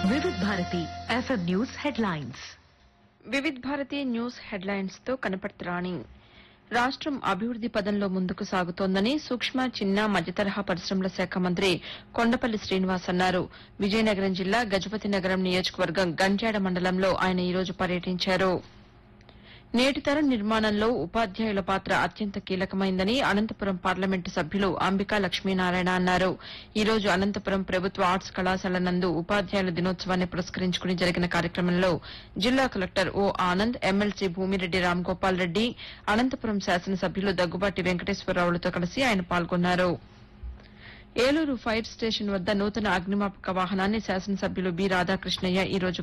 వివిధ Bharati FM news headlines Vividh Bharati news headlines తో కనపడుతురాణి రాష్టం అభివృద్ది పదంలో ముందుకు సాగుతోందని సూక్ష్మ చిన్న మధ్యతరహా పరిశ్రమల శాఖ మంత్రి కొండపల్లి శ్రీనివాస్ అన్నారు విజయనగరం జిల్లా గజపతి నగరం నియోజకవర్గం గంట్యాడ మండలంలో ఆయన ఈ రోజు పర్యటించారు నేటి తరం నిర్మాణంలో ఉపాధ్యాయుల పాత్ర అత్యంత కీలకమైందని అనంతపురం పార్లమెంటు సభ్యులు అంబికా లక్ష్మీనారాయణ అన్నారు ఈ రోజు అనంతపురం ప్రభుత్వ ఆర్ట్స్ కళాశాల నందు ఉపాధ్యాయుల దినోత్సవాన్ని పురస్కరించుకుని జరిగిన కార్యక్రమంలో జిల్లా collector O Anand MLC Bhumireddy Ramgopal Reddy Anantapur శాసనసభ్యులు దగ్గుబాటి వెంకటేశ్వరరావులతో కలిసి ఆయన పాల్గొన్నారు ఏలూరు ఫైర్ స్టేషన్ వద్ద నూతన అగ్నిమాపక వాహనాన్ని శాసనసభ్యులు బి రాధాకృష్ణయ్య ఈ రోజు